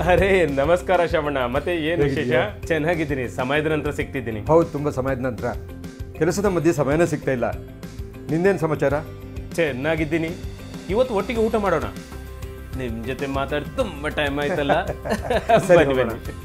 ಅರೆ ನಮಸ್ಕಾರ ಶಮಣ್ಣ ಮತ್ತೆ ಏನು ವಿಶೇಷ ಚೆನ್ನಾಗಿದ್ದೀನಿ ಸಮಯದ ನಂತರ ಸಿಗ್ತಿದ್ದೀನಿ ಹೌದು ತುಂಬ ಸಮಯದ ನಂತರ ಕೆಲಸದ ಮಧ್ಯೆ ಸಮಯನೇ ಸಿಗ್ತಾ ಇಲ್ಲ ನಿಂದೇನು ಸಮಾಚಾರ ಚೆನ್ನಾಗಿದ್ದೀನಿ ಇವತ್ತು ಒಟ್ಟಿಗೆ ಊಟ ಮಾಡೋಣ ನಿಮ್ ಜೊತೆ ಮಾತಾಡಿ ತುಂಬಾ ಟೈಮ್ ಆಯ್ತಲ್ಲ ಸರಿ, ಬನ್ನಿ ಹೋಗೋಣ. ಬನ್ನಿ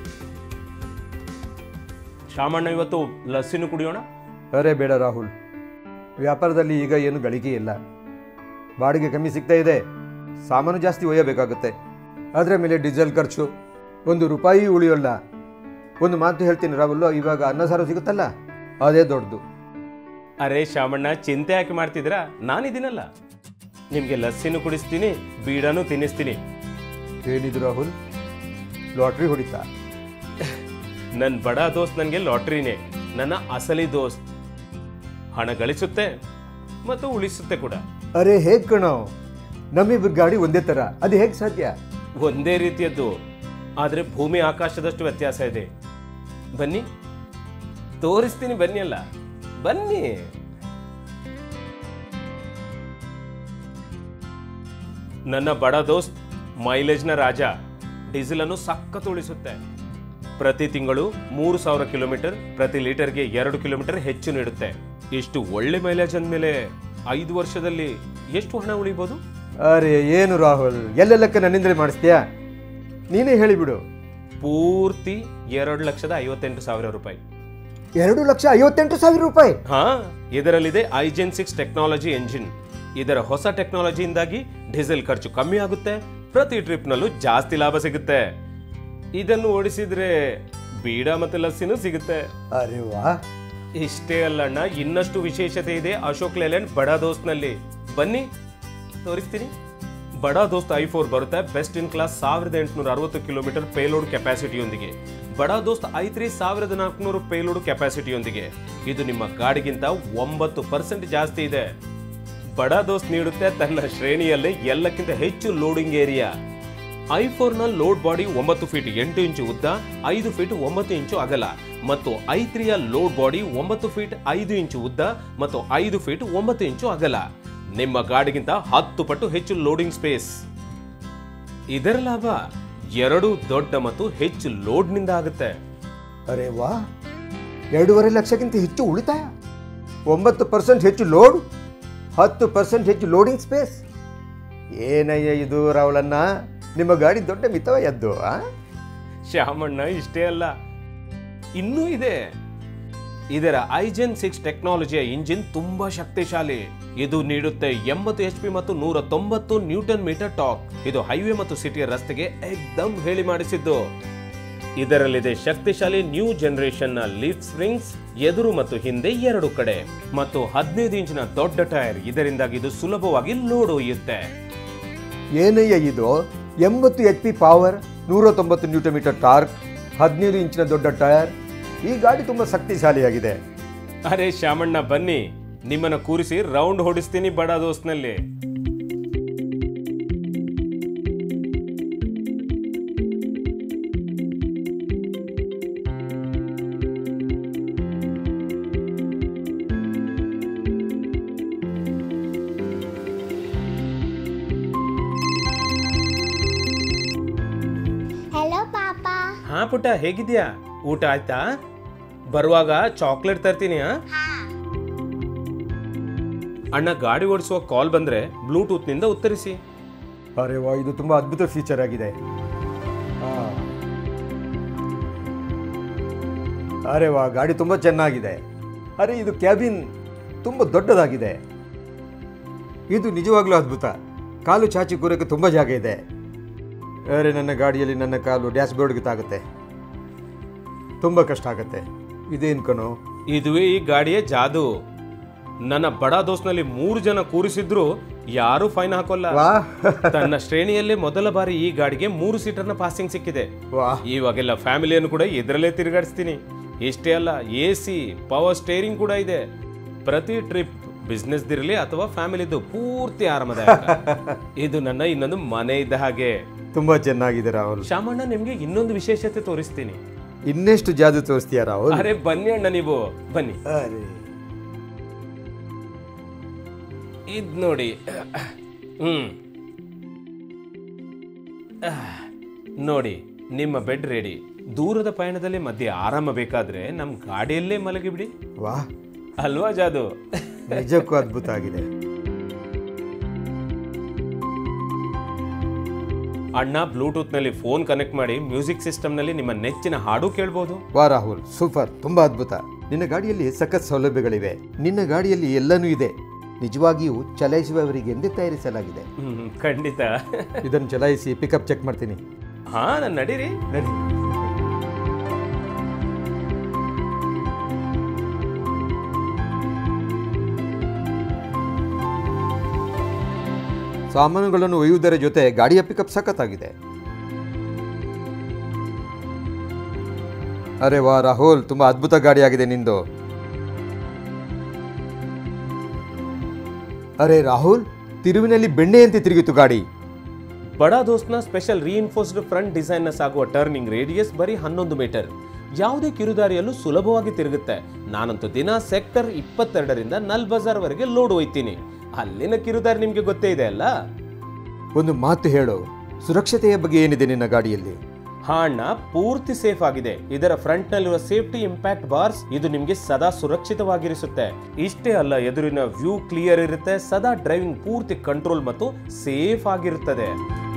ಶಾಮಣ್ಣ ಇವತ್ತು ಲಸ್ಸಿನೂ ಕುಡಿಯೋಣ ಅರೆ ಬೇಡ ರಾಹುಲ್ ವ್ಯಾಪಾರದಲ್ಲಿ ಈಗ ಏನು ಗಳಿಕೆ ಇಲ್ಲ ಬಾಡಿಗೆ ಕಮ್ಮಿ ಸಿಗ್ತಾ ಇದೆ ಸಾಮಾನು ಜಾಸ್ತಿ ಒಯ್ಯಬೇಕಾಗುತ್ತೆ ಅದರ ಮೇಲೆ ಡೀಸೆಲ್ ಖರ್ಚು ಒಂದು ರೂಪಾಯಿ ಉಳಿಯೋಲ್ಲ ಒಂದು ಮಾತು ಹೇಳ್ತೀನಿ ರಾಹುಲ್ ಇವಾಗ ಅನ್ನ ಸಾರು ಸಿಗುತ್ತಲ್ಲ ಅದೇ ದೊಡ್ಡದು ಅರೆ ಶಾಮಣ್ಣ ಚಿಂತೆ ಯಾಕೆ ಮಾಡ್ತಿದ್ದೀರಾ ನಾನಿದ್ದೀನಲ್ಲ ನಿಮ್ಗೆ ಲಸ್ಸಿನೂ ಕುಡಿಸ್ತೀನಿ ಬೀಡನೂ ತಿನ್ನಿಸ್ತೀನಿ ಏನಿದು ರಾಹುಲ್ ಲಾಟ್ರಿ ಹೊಡಿತಾ ನನ್ನ ಬಡ ದೋಸ್ತ್ ನನಗೆ ಲಾಟ್ರಿನೇ ನನ್ನ ಅಸಲಿ ದೋಸ್ತ್ ಹಣ ಗಳಿಸುತ್ತೆ ಮತ್ತು ಉಳಿಸುತ್ತೆ ಕೂಡ ಅರೆ ಹೇಗೆ ಕಣೋ ನಮ್ಮಿಬ್ಬರ ಗಾಡಿ ಒಂದೇ ಥರ ಅದು ಹೇಗೆ ಸಾಧ್ಯ ಒಂದೇ ರೀತಿಯದ್ದು ಆದರೆ ಭೂಮಿ ಆಕಾಶದಷ್ಟು ವ್ಯತ್ಯಾಸ ಇದೆ ಬನ್ನಿ ತೋರಿಸ್ತೀನಿ ಬನ್ನಿ ಅಲ್ಲ ಬನ್ನಿ ನನ್ನ ಬಡ ದೋಸ್ತ್ ಮೈಲೇಜ್ನ ರಾಜ ಡೀಸೆಲ್ ಅನ್ನು ಸಖತ್ ಉಳಿಸುತ್ತೆ ಪ್ರತಿ ತಿಂಗಳು ಮೂರು ಸಾವಿರ ಕಿಲೋಮೀಟರ್ ಪ್ರತಿ ಲೀಟರ್ಗೆ ಎರಡು ಕಿಲೋಮೀಟರ್ ಹೆಚ್ಚು ನೀಡುತ್ತೆ ಇಷ್ಟು ಒಳ್ಳೆ ಮೈಲೇಜ್ ಅಂದಮೇಲೆ ಐದು ವರ್ಷದಲ್ಲಿ ಎಷ್ಟು ಹಣ ಉಳಿಬೋದು ಅರೆ ಏನು ರಾಹುಲ್ ಎಲ್ಲೆಲ್ಲಕ್ಕೆ ನನ್ನಿಂದಲೇ ಮಾಡಿಸ್ತೀಯಾ ನೀನೇ ಹೇಳಿಬಿಡು ಪೂರ್ತಿ ಎರಡು ಲಕ್ಷದ ಐವತ್ತೆಂಟು ಸಾವಿರ ರೂಪಾಯಿ ಎರಡು ಲಕ್ಷ ಐವತ್ತೆಂಟು ಸಾವಿರ ರೂಪಾಯಿ ಹಾ ಇದರಲ್ಲಿದೆ ಐಜೆನ್ ಸಿಕ್ಸ್ ಟೆಕ್ನಾಲಜಿ ಎಂಜಿನ್ ಇದರ ಹೊಸ ಟೆಕ್ನಾಲಜಿಯಿಂದಾಗಿ ಡೀಸೆಲ್ ಖರ್ಚು ಕಮ್ಮಿ ಆಗುತ್ತೆ ಪ್ರತಿ ಟ್ರಿಪ್ನಲ್ಲೂ ಜಾಸ್ತಿ ಲಾಭ ಸಿಗುತ್ತೆ ಇದನ್ನು ಓಡಿಸಿದ್ರೆ ಬೀಡ ಮತ್ತೆ ಲಸ್ಸಿನೂ ಸಿಗುತ್ತೆ ಅರೆ ವಾ ಇಷ್ಟೇ ಅಲ್ಲಣ್ಣ ಇನ್ನಷ್ಟು ವಿಶೇಷತೆ ಇದೆ ಅಶೋಕ್ ಲೇಲ್ಯಾಂಡ್ ಬಡ ದೋಸ್ತ್ನಲ್ಲಿ ಬನ್ನಿ ತೋರಿಸ್ತೀನಿ ಬಡ ದೋಸ್ತ್ ಐ ಫೋರ್ ಬರುತ್ತೆ ಬೆಸ್ಟ್ ಇನ್ ಕ್ಲಾಸ್ ಸಾವಿರದ ಎಂಟುನೂರ ಅರವತ್ತು ಕಿಲೋಮೀಟರ್ ಪೇಲೋಡ್ ಕೆಪಾಸಿಟಿಯೊಂದಿಗೆ ಬಡ ದೋಸ್ತ್ ಐ ತ್ರೀ ಸಾವಿರದ ನಾಲ್ಕುನೂರು ಪೇಲೋಡ್ ಕೆಪಾಸಿಟಿಯೊಂದಿಗೆ ಇದು ನಿಮ್ಮ ಗಾಡಿಗಿಂತ ಒಂಬತ್ತು ಪರ್ಸೆಂಟ್ ಜಾಸ್ತಿ ಇದೆ ಬಡ ದೋಸ್ತ್ ನೀಡುತ್ತೆ ತನ್ನ ಶ್ರೇಣಿಯಲ್ಲೇ ಎಲ್ಲಕ್ಕಿಂತ ಹೆಚ್ಚು ಲೋಡಿಂಗ್ ಏರಿಯಾ ಐ ನ ಲೋಡ್ ಬಾಡಿ ಒಂಬತ್ತು ಫೀಟ್ ಎಂಟು ಇಂಚು ಉದ್ದ ಐದು ಫೀಟ್ ಒಂಬತ್ತು ಇಂಚು ಅಗಲ ಮತ್ತು ಐ ತ್ರೀಯ ಲೋಡ್ ಬಾಡಿ ಒಂಬತ್ತು ಫೀಟ್ ಐದು ಇಂಚು ಉದ್ದ ಮತ್ತು ಐದು ಫೀಟ್ ಒಂಬತ್ತು ಇಂಚು ಅಗಲ ನಿಮ್ಮ ಗಾಡಿಗಿಂತ ಹತ್ತು ಪಟ್ಟು ಹೆಚ್ಚು ಲೋಡಿಂಗ್ ಸ್ಪೇಸ್ ಇದರ ಲಾಭ ಎರಡು ದೊಡ್ಡ ಮತ್ತು ಹೆಚ್ಚು ಲೋಡ್ನಿಂದ ಆಗುತ್ತೆ ಅರೆ ವಾ ಎರಡೂವರೆ ಲಕ್ಷಕ್ಕಿಂತ ಹೆಚ್ಚು ಉಳಿತಾಯ ಒಂಬತ್ತು ಪರ್ಸೆಂಟ್ ಹೆಚ್ಚು ಲೋಡ್ ಹತ್ತು ಪರ್ಸೆಂಟ್ ಹೆಚ್ಚು ಲೋಡಿಂಗ್ ಸ್ಪೇಸ್ ಏನಯ್ಯ ಇದು ರಾಹುಲನ್ನ ನಿಮ್ಮ ಗಾಡಿ ದೊಡ್ಡ ಮಿತವ ಎದ್ದು ಆ ಶ್ಯಾಮಣ್ಣ ಇಷ್ಟೇ ಅಲ್ಲ ಇನ್ನೂ ಇದೆ ಇದರ ಐಜೆನ್ ಸಿಕ್ಸ್ ಟೆಕ್ನಾಲಜಿಯ ಇಂಜಿನ್ ತುಂಬಾ ಶಕ್ತಿಶಾಲಿ ಇದು ನೀಡುತ್ತೆ ಎಂಬತ್ತು ಎಚ್ ಪಿ ಮತ್ತು ನೂರ ತೊಂಬತ್ತು ನ್ಯೂಟನ್ ಮೀಟರ್ ಟಾಕ್ ಇದು ಹೈವೇ ಮತ್ತು ಸಿಟಿಯ ರಸ್ತೆಗೆ ಎಕ್ದಮ್ ಹೇಳಿ ಮಾಡಿಸಿದ್ದು ಇದರಲ್ಲಿದೆ ಶಕ್ತಿಶಾಲಿ ನ್ಯೂ ಜನರೇಷನ್ ನ ಲೀಫ್ ಸ್ಪ್ರಿಂಗ್ಸ್ ಎದುರು ಮತ್ತು ಹಿಂದೆ ಎರಡು ಕಡೆ ಮತ್ತು ಹದಿನೈದು ಇಂಚಿನ ದೊಡ್ಡ ಟೈರ್ ಇದರಿಂದಾಗಿ ಇದು ಸುಲಭವಾಗಿ ಲೋಡ್ ಒಯ್ಯುತ್ತೆ ಏನಯ್ಯ ಇದು ಎಂಬತ್ತು ಎಚ್ ಪಿ ಪವರ್ ನೂರ ತೊಂಬತ್ತು ನ್ಯೂಟನ್ ಮೀಟರ್ ಟಾರ್ಕ್ ಹದಿನೈದು ಇಂಚಿನ ದೊಡ್ಡ ಟೈರ್ ಈ ಗಾಡಿ ತುಂಬ ಶಕ್ತಿಶಾಲಿಯಾಗಿದೆ ಅರೆ ಶ್ಯಾಮಣ್ಣ ಬನ್ನಿ ನಿಮ್ಮನ್ನ ಕೂರಿಸಿ ರೌಂಡ್ ಹೊಡಿಸ್ತೀನಿ ಬಡ ದೋಸ್ತ್ನಲ್ಲಿ ಹಲೋ ಪಾಪ ಹಾ ಪುಟ್ಟ ಹೇಗಿದ್ಯಾ ಊಟ ಆಯ್ತಾ ಬರುವಾಗ ಚಾಕ್ಲೇಟ್ ತರ್ತೀನಿ ಆ? ಅಣ್ಣ ಗಾಡಿ ಓಡಿಸುವ ಕಾಲ್ ಬಂದ್ರೆ ಬ್ಲೂಟೂತ್ ನಿಂದ ಉತ್ತರಿಸಿ ಅರೆ ವಾ ಇದು ತುಂಬ ಅದ್ಭುತ ಫೀಚರ್ ಆಗಿದೆ ಆ. ಅರೆ ವಾ ಗಾಡಿ ತುಂಬ ಚೆನ್ನಾಗಿದೆ ಅರೆ ಇದು ಕ್ಯಾಬಿನ್ ತುಂಬ ದೊಡ್ಡದಾಗಿದೆ ಇದು ನಿಜವಾಗ್ಲೂ ಅದ್ಭುತ ಕಾಲು ಚಾಚಿ ಕೂರಕ್ಕೆ ತುಂಬ ಜಾಗ ಇದೆ ಅರೆ ನನ್ನ ಗಾಡಿಯಲ್ಲಿ ನನ್ನ ಕಾಲು ಡ್ಯಾಶ್ ಬೋರ್ಡ್ಗೆ ತಾಗುತ್ತೆ ತುಂಬ ಕಷ್ಟ ಆಗುತ್ತೆ ಇದೇನು ಕಣೋ ಇದುವೇ ಈ ಗಾಡಿಯ ಜಾದು ನನ್ನ ಬಡ ದೋಸ್ತ್ನಲ್ಲಿ ಮೂರು ಜನ ಕೂರಿಸಿದ್ರು ಯಾರು ಫೈನ್ ಹಾಕೋಲ್ಲ ವಾ ತನ್ನ ಶ್ರೇಣಿಯಲ್ಲೇ ಮೊದಲ ಬಾರಿ ಈ ಗಾಡಿಗೆ ಮೂರು ಸೀಟರ್ನ ಪಾಸಿಂಗ್ ಸಿಕ್ಕಿದೆ ವಾ ಇವಾಗೆಲ್ಲ ಫ್ಯಾಮಿಲಿಯನ್ನು ಕೂಡ ಇದರಲ್ಲೇ ತಿರುಗಾಡಿಸ್ತೀನಿ ಇಷ್ಟೇ ಅಲ್ಲ ಎ ಸಿ ಪವರ್ ಸ್ಟೇರಿಂಗ್ ಕೂಡ ಇದೆ ಪ್ರತಿ ಟ್ರಿಪ್ ಬಿಸ್ನೆಸ್ ದಿರಲಿ ಅಥವಾ ಫ್ಯಾಮಿಲಿದು ಪೂರ್ತಿ ಆರಾಮದಾಯಕ ಇದು ನನ್ನ ಇನ್ನೊಂದು ಮನೆ ಇದ್ದ ಹಾಗೆ ತುಂಬ ಚೆನ್ನಾಗಿದೆ ರಾಹುಲ್ ಶಾಮಣ್ಣ ನಿಮ್ಗೆ ಇನ್ನೊಂದು ವಿಶೇಷತೆ ತೋರಿಸ್ತೀನಿ ಇನ್ನೆಷ್ಟು ಜಾದು ತೋರಿಸ್ತೀಯ ರಾಹುಲ್ ಅರೆ ಬನ್ನಿ ಅಣ್ಣ ನೀವು ಬನ್ನಿ ಅರೆ ಇದ್ ನೋಡಿ ಹ್ಮ್ ನೋಡಿ ನಿಮ್ಮ ಬೆಡ್ ರೆಡಿ ದೂರದ ಪಯಣದಲ್ಲಿ ಮಧ್ಯೆ ಆರಾಮ ಬೇಕಾದ್ರೆ ನಮ್ ಗಾಡಿಯಲ್ಲೇ ಮಲಗಿಬಿಡಿ ವಾಹ್ ಅಲ್ವಾ ಜಾದು ನಿಜಕ್ಕೂ ಅದ್ಭುತ ಆಗಿದೆ ಅಣ್ಣ ಬ್ಲೂಟೂತ್ ನಲ್ಲಿ ಫೋನ್ ಕನೆಕ್ಟ್ ಮಾಡಿ ಮ್ಯೂಸಿಕ್ ಸಿಸ್ಟಮ್ ನಲ್ಲಿ ನಿಮ್ಮ ನೆಚ್ಚಿನ ಹಾಡು ಕೇಳ್ಬೋದು ವಾ ರಾಹುಲ್ ಸೂಪರ್ ತುಂಬಾ ಅದ್ಭುತ ನಿನ್ನ ಗಾಡಿಯಲ್ಲಿ ಸಖತ್ ಸೌಲಭ್ಯಗಳಿವೆ ನಿನ್ನ ಗಾಡಿಯಲ್ಲಿ ಎಲ್ಲನೂ ಇದೆ ನಿಜವಾಗಿಯೂ ಚಲಾಯಿಸುವವರಿಗೆಂದೇ ತಯಾರಿಸಲಾಗಿದೆ ಹ್ಮ್ ಖಂಡಿತ ಇದನ್ನು ಚಲಾಯಿಸಿ ಪಿಕಪ್ ಚೆಕ್ ಮಾಡ್ತೀನಿ ಹಾ ನಾನು ನಡೀರಿ ನಡಿ ಸಾಮಾನುಗಳನ್ನು ಒಯ್ಯುವುದರ ಜೊತೆ ಗಾಡಿಯ ಪಿಕಪ್ ಸಖತ್ತಾಗಿದೆ ಅರೆ ವಾ ರಾಹುಲ್ ತುಂಬಾ ಅದ್ಭುತ ಗಾಡಿಯಾಗಿದೆ ನಿಂದು ಅರೆ ರಾಹುಲ್ ತಿರುವಿನಲ್ಲಿ ಬೆಣ್ಣೆಯಂತೆ ತಿರುಗಿತು ಗಾಡಿ ಬಡಾ ದೋಸ್ತ್ನ ಸ್ಪೆಷಲ್ ರೀಇನ್ಫೋರ್ಸ್ಡ್ ಫ್ರಂಟ್ ಡಿಸೈನ್ ನ ಸಾಗುವ ಟರ್ನಿಂಗ್ ರೇಡಿಯಸ್ ಬರೀ ಹನ್ನೊಂದು ಮೀಟರ್ ಯಾವುದೇ ಕಿರುದಾರಿಯಲ್ಲೂ ಸುಲಭವಾಗಿ ತಿರುಗುತ್ತೆ ನಾನಂತೂ ದಿನ ಸೆಕ್ಟರ್ ಇಪ್ಪತ್ತೆರಡರಿಂದ ನಲ್ ಬಜಾರ್ ವರೆಗೆ ಲೋಡ್ ಒಯ್ತೀನಿ ಅಲ್ಲಿನ ಕಿರುದಾರಿ ನಿಮ್ಗೆ ಗೊತ್ತೇ ಇದೆ ಅಲ್ಲ ಒಂದು ಮಾತು ಹೇಳು ಸುರಕ್ಷತೆಯ ಬಗ್ಗೆ ಏನಿದೆ ನಿನ್ನ ಗಾಡಿಯಲ್ಲಿ ಹಾ ಅಣ್ಣ ಪೂರ್ತಿ ಸೇಫ್ ಆಗಿದೆ ಇದರ ಫ್ರಂಟ್ ನಲ್ಲಿರುವ ಸೇಫ್ಟಿ ಇಂಪ್ಯಾಕ್ಟ್ ಬಾರ್ಸ್ ಇದು ನಿಮ್ಗೆ ಸದಾ ಸುರಕ್ಷಿತವಾಗಿರಿಸುತ್ತೆ ಇಷ್ಟೇ ಅಲ್ಲ ಎದುರಿನ ವ್ಯೂ ಕ್ಲಿಯರ್ ಇರುತ್ತೆ ಸದಾ ಡ್ರೈವಿಂಗ್ ಪೂರ್ತಿ ಕಂಟ್ರೋಲ್ ಮತ್ತು ಸೇಫ್ ಆಗಿರುತ್ತದೆ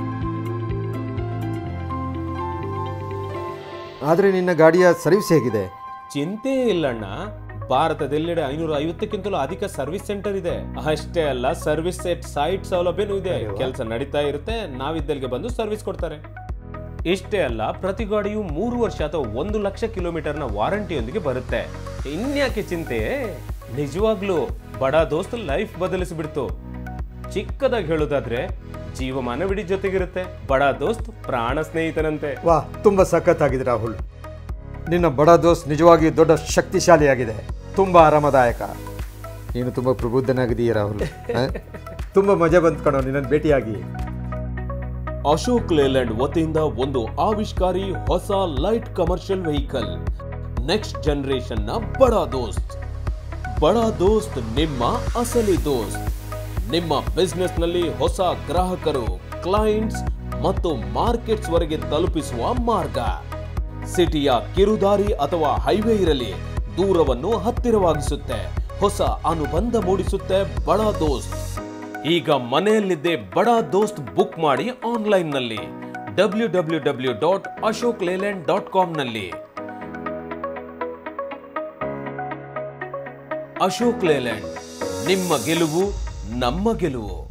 ಆದರೆ ನಿನ್ನ ಗಾಡಿಯ ಸರ್ವಿಸ್ ಹೇಗಿದೆ ಚಿಂತೆ ಇಲ್ಲಣ್ಣ ಭಾರತದೆಲ್ಲೆಡೆ ಐನೂರ ಐವತ್ತಕ್ಕಿಂತಲೂ ಅಧಿಕ ಸರ್ವಿಸ್ ಸೆಂಟರ್ ಇದೆ ಅಷ್ಟೇ ಅಲ್ಲ ಸರ್ವಿಸ್ ಸೆಟ್ ಸೈಟ್ ಸೌಲಭ್ಯನೂ ಇದೆ ಕೆಲಸ ನಡೀತಾ ಇರುತ್ತೆ ನಾವಿದ್ದಲ್ಲಿಗೆ ಬಂದು ಸರ್ವಿಸ್ ಕೊಡ್ತಾರೆ ಇಷ್ಟೇ ಅಲ್ಲ ಪ್ರತಿ ಗಾಡಿಯು ಮೂರು ವರ್ಷ ಅಥವಾ ಒಂದು ಲಕ್ಷ ಕಿಲೋಮೀಟರ್ನ ವಾರಂಟಿಯೊಂದಿಗೆ ಬರುತ್ತೆ ಇನ್ಯಾಕೆ ಚಿಂತೆ ನಿಜವಾಗ್ಲೂ ಬಡ ದೋಸ್ತ್ ಲೈಫ್ ಬದಲಿಸಿಬಿಡ್ತು ಚಿಕ್ಕದಾಗಿ ಹೇಳೋದಾದ್ರೆ ಜೀವಮಾನವಿಡೀ ಜೊತೆಗಿರುತ್ತೆ ಬಡ ದೋಸ್ತ್ ಪ್ರಾಣ ಸ್ನೇಹಿತನಂತೆ ವಾ ತುಂಬ ಸಖತ್ತಾಗಿದೆ ರಾಹುಲ್ ನಿನ್ನ ಬಡ ದೋಸ್ತ್ ನಿಜವಾಗಿಯೂ ದೊಡ್ಡ ಶಕ್ತಿಶಾಲಿಯಾಗಿದೆ ತುಂಬ ಆರಾಮದಾಯಕ ನೀನು ತುಂಬ ಪ್ರಬುದ್ಧನಾಗಿದೀಯ ರಾಹುಲ್ ಹ? ತುಂಬ ಮಜಾ ಬಂತು ಕಣೋ ನಿನ್ನನ್ನು ಭೇಟಿಯಾಗಿ ಅಶೋಕ್ ಲೇಲ್ಯಾಂಡ್ ವತಿಯಿಂದ ಒಂದು ಆವಿಷ್ಕಾರಿ ಹೊಸ light commercial vehicle next generation ನ ಬಡ ದೋಸ್ತ್ ಬಡ ದೋಸ್ತ್ ನಿಮ್ಮ ಅಸಲಿ ದೋಸ್ತ್ ನಿಮ್ಮ ಬಿಸ್ನೆಸ್ ನಲ್ಲಿ ಹೊಸ ಗ್ರಾಹಕರು ಕ್ಲೈಂಟ್ಸ್ ಮತ್ತು ಮಾರ್ಕೆಟ್ಸ್ ವರೆಗೆ ತಲುಪಿಸುವ ಮಾರ್ಗ ಸಿಟಿಯ ಕಿರುದಾರಿ ಅಥವಾ ಹೈವೇ ಇರಲಿ ದೂರವನ್ನು ಹತ್ತಿರವಾಗಿಸುತ್ತೆ ಹೊಸ ಅನುಬಂಧ ಮೂಡಿಸುತ್ತೆ ಬಡ ದೋಸ್ತ್ ಈಗ ಮನೆಯಲ್ಲಿದ್ದೇ ಬಡ ದೋಸ್ತ್ ಬುಕ್ ಮಾಡಿ ಆನ್ಲೈನ್ ನಲ್ಲಿ W W W dot Ashok Leyland dot com ನಲ್ಲಿ ಅಶೋಕ್ ಲೇಲ್ಯಾಂಡ್ ನಿಮ್ಮ ಗೆಲುವು ನಮ್ಮ ಗೆಲುವು